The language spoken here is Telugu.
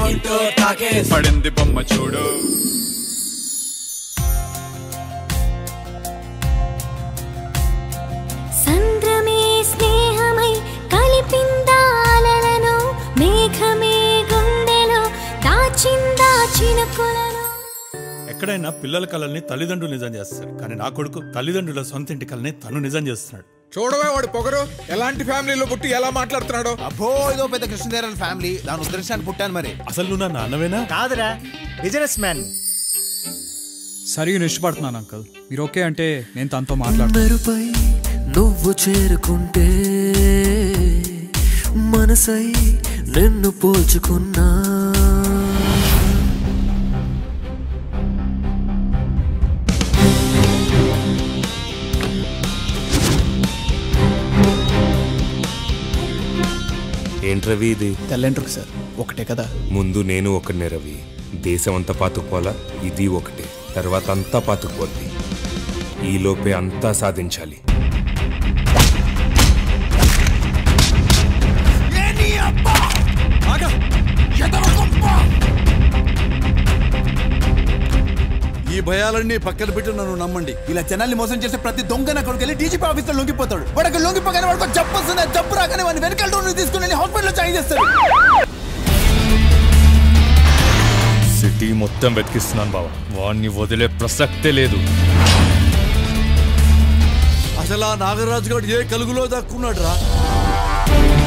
పడింది బొమ్మ చూడు సంద్రమే స్నేహమై కలిపిందాలను మేఘమే గుండెలో దాచిందా చినుకులను ఎక్కడైనా పిల్లల కళల్ని తల్లిదండ్రులు నిజం చేస్తారు కానీ నా కొడుకు తల్లిదండ్రుల సొంత ఇంటి కళని తను నిజం చేస్తున్నాడు చూడవే వాడు పొగరు ఎలాంటి ఫ్యామిలీలో పుట్టి ఎలా మాట్లాడుతున్నాడు అబ్బో ఇదో పెద్ద కృష్ణదేవరాయల ఫ్యామిలీ దాని ఉద్దేశాన్ని పుట్టాను మరి అసలు నువ్వు నా నాన్నవేనా కాదురా బిజినెస్ మ్యాన్ సరిగా ఇష్టపడుతున్నాను అంకల్ మీరు ఓకే అంటే నేను తనతో మాట్లాడతాను మెరుపై నువ్వు చేరుకుంటే మనసై నిన్ను పోల్చుకున్నా ఏంటి రవి ఇది తెల్లంట్రుకు సార్ ఒకటే కదా ముందు నేను ఒకనే రవి దేశం అంతా పాతుకుపోవాలా ఇది ఒకటే తర్వాత అంతా పాతుకుపోద్ది ఈలోపే అంతా సాధించాలి ఈ భయాలన్నీ పక్కన పెట్టి నన్ను నమ్మండి ఇలా జనాల్ని మోసం చేసే ప్రతి దొంగ నా కొడుకు వెళ్ళి డీజీపీ ఆఫీస్ లో లొంగిపోతాడు వాడికి లొంగిపోగానే వాడికి జబ్బు వస్తుంది ఆ జబ్బు రాగానే వాడిని వెనకాల డోర్ తీసుకుని వెళ్ళి హాస్పిటల్లో జాయిన్ చేస్తాడు సిటీ మొత్తం వెతికిస్తున్నాను బావ వాడిని వదిలే ప్రసక్తే లేదు అసలు ఆ నాగరాజు గారు ఏ కలుగులో దక్కున్నాడు రా